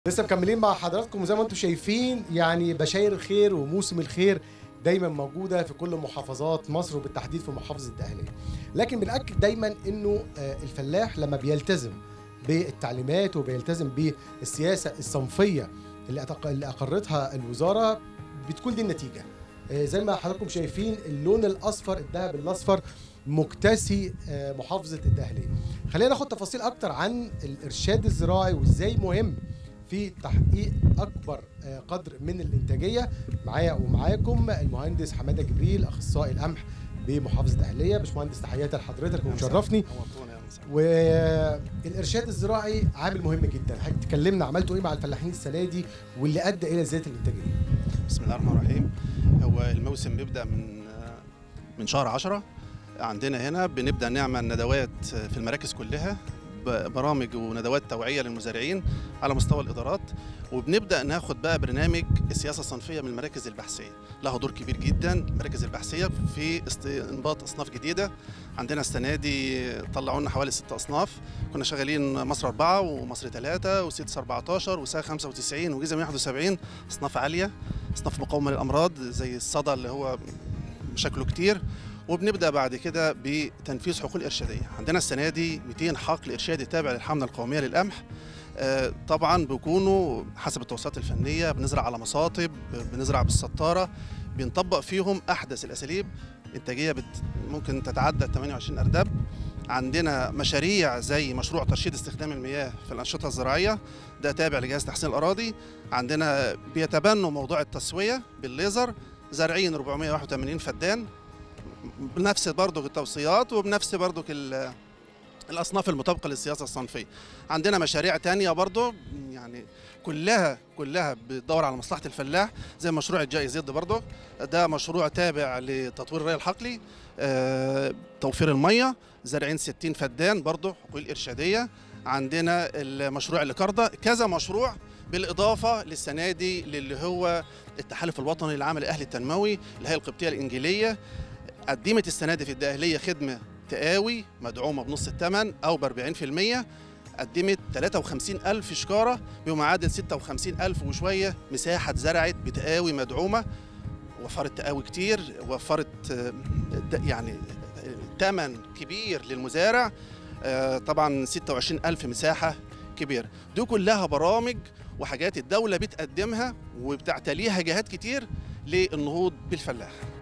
لسه مكملين مع حضراتكم وزي ما انتم شايفين يعني بشاير الخير وموسم الخير دايما موجوده في كل محافظات مصر وبالتحديد في محافظه الدقهليه لكن بنأكد دايما انه آه، الفلاح لما بيلتزم بالتعليمات وبيلتزم بالسياسه الصنفيه اللي أتق- اللي اقرتها الوزاره بتكون دي النتيجه آه، زي ما حضراتكم شايفين اللون الاصفر الذهب الاصفر مكتسي آه، محافظه الدقهليه خلينا ناخد تفاصيل اكتر عن الارشاد الزراعي وازاي مهم في تحقيق اكبر آه، قدر من الانتاجيه معايا ومعاكم المهندس حماده جبريل اخصائي القمح بمحافظه الدقهليه باشمهندس تحياتي لحضرتك ومشرفني نورتونا يا مساء والارشاد الزراعي عامل مهم جدا حضرتك تكلمنا عملتوا ايه مع الفلاحين السنه دي واللي ادى الى زياده الانتاجيه بسم الله الرحمن الرحيم هو الموسم بيبدا من من شهر 10 عندنا هنا بنبدا نعمل ندوات في المراكز كلها ب- برامج وندوات توعيه للمزارعين على مستوى الادارات وبنبدا ناخد بقى برنامج السياسه الصنفيه من المراكز البحثيه لها دور كبير جدا المراكز البحثيه في استنباط اصناف جديده عندنا السنه دي طلعوا لنا حوالي ست اصناف كنا شغالين مصر أربعة ومصر ثلاثة وسيتس 14 وسا 95 وجيزة 171 أصناف عالية أصناف مقاومة للأمراض زي الصدى اللي هو مشاكله كتير وبنبدا بعد كده بتنفيذ حقول ارشاديه عندنا السنه دي 200 حقل ارشادي تابع للحمله القوميه للقمح آه، طبعا بيكونوا حسب التوصيات الفنيه بنزرع على مصاطب بنزرع بالسطاره بنطبق فيهم احدث الاساليب انتاجيه بت ممكن تتعدى 28 ارداب عندنا مشاريع زي مشروع ترشيد استخدام المياه في الانشطه الزراعيه ده تابع لجهاز تحسين الاراضي عندنا بيتبنوا موضوع التسويه بالليزر زارعين 481 فدان بنفس برضو التوصيات وبنفس برضو ال- الاصناف المطابقه للسياسه الصنفيه عندنا مشاريع تانية برضو يعني كلها كلها بتدور على مصلحه الفلاح زي مشروع الجاي زد برضو ده مشروع تابع لتطوير الري الحقلي آه، توفير الميه زارعين 60 فدان برضو حقول ارشاديه عندنا المشروع الكرده كذا مشروع بالاضافه للسنه دي للي هو التحالف الوطني للعمل الاهلي التنموي الهيئه القبطيه الانجيليه قدمت السنه دي في الدقهليه خدمه تقاوي مدعومه بنص الثمن او ب 40% قدمت 53 ألف شكارة بمعادل 56 ألف وشوية مساحة اتزرعت بتقاوي مدعومة وفرت تقاوي كتير وفرت آه، د- يعني ثمن كبير للمزارع آه، طبعا 26 ألف مساحة كبيرة دي كلها برامج وحاجات الدولة بتقدمها وبتعتليها جهات كتير للنهوض بالفلاح